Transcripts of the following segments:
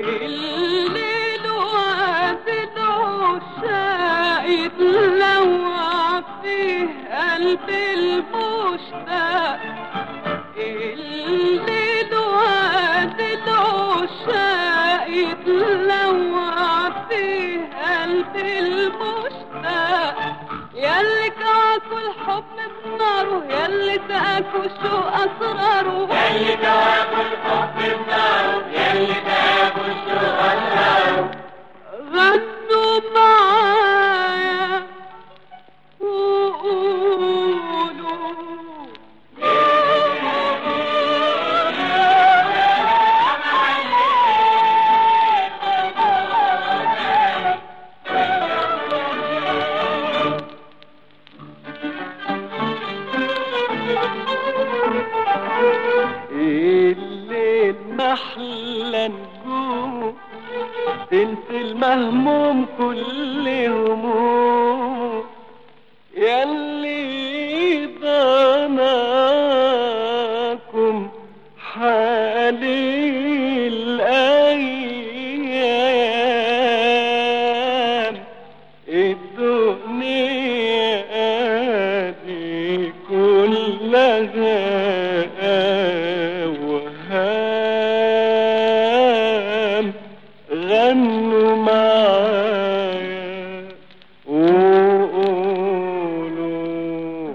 الليل وقت العشاق يتلوع فيه قلب المشتاق الليل وقت العشاق يتلوع فيه قلب المشتاق ياللي كعكوا الحب بناره ياللي تاكوا الشوق اسراره يلي تواكل الحب بناره يلي تاكل الشوق أسراره غنوا معايا وقولوا الليل محلى نجوم تنسي المهموم كل هموم ياللي ضناكم حالي الأيام الدنيا دي كلها وهام غنوا معايا وقولوا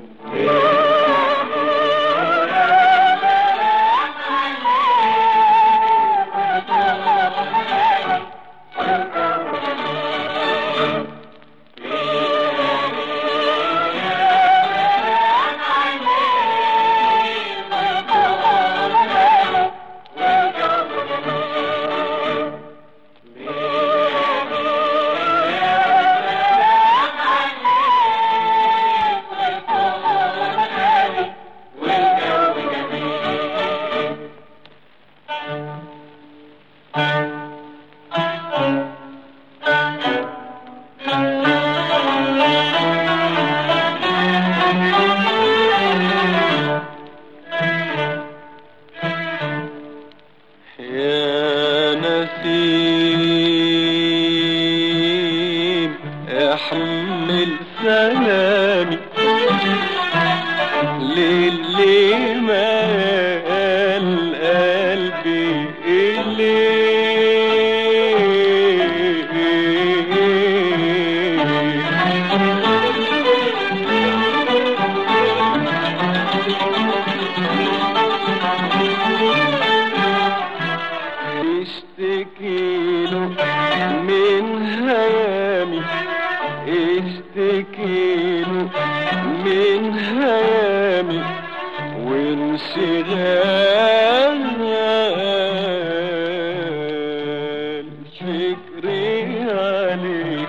يا نسيم احمل سلامي للي مال قلبي إليه اشتكيله من هيامي اشتكيله من هيامي وانشغال فكري عليك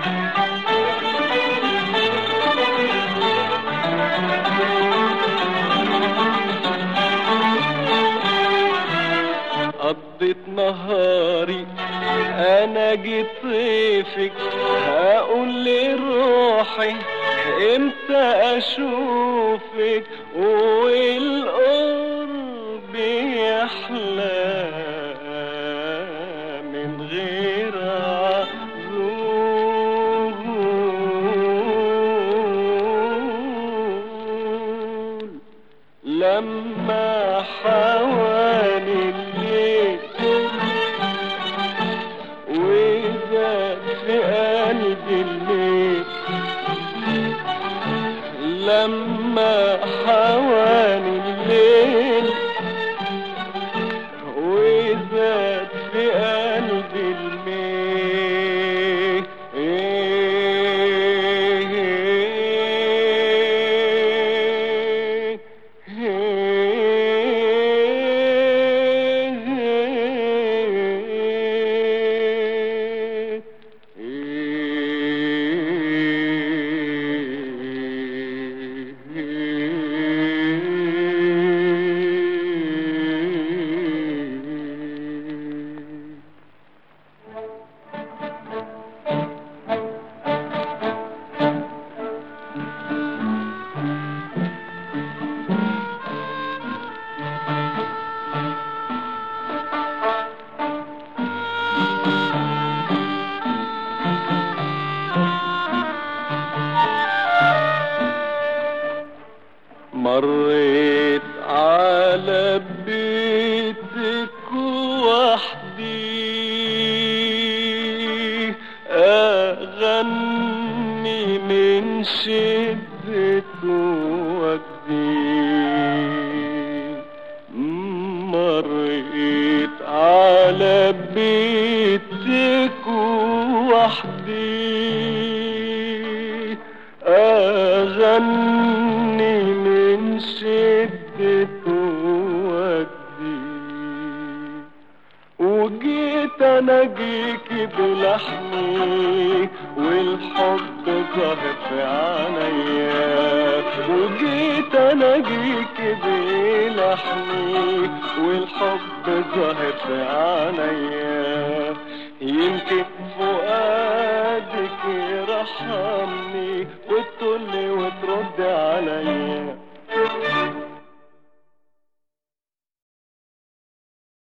قضيت نهاري انا جيت طيفك هقول لروحي امتى اشوفك والقرب يحلى من غير عذول لما حوالي الليل وإذا في قلبي الليل لما حوالي الليل بيتك وحدي أغني من شدة وجدي مريت على بيتك وحدي أغني من شدة وجدي وجيت اناجيك بلحمي والحب ظهر في عينيا وجيت اناجيك بلحمي والحب ظهر في عينيا يمكن فؤادك يرحمني وتقولي وترد عليا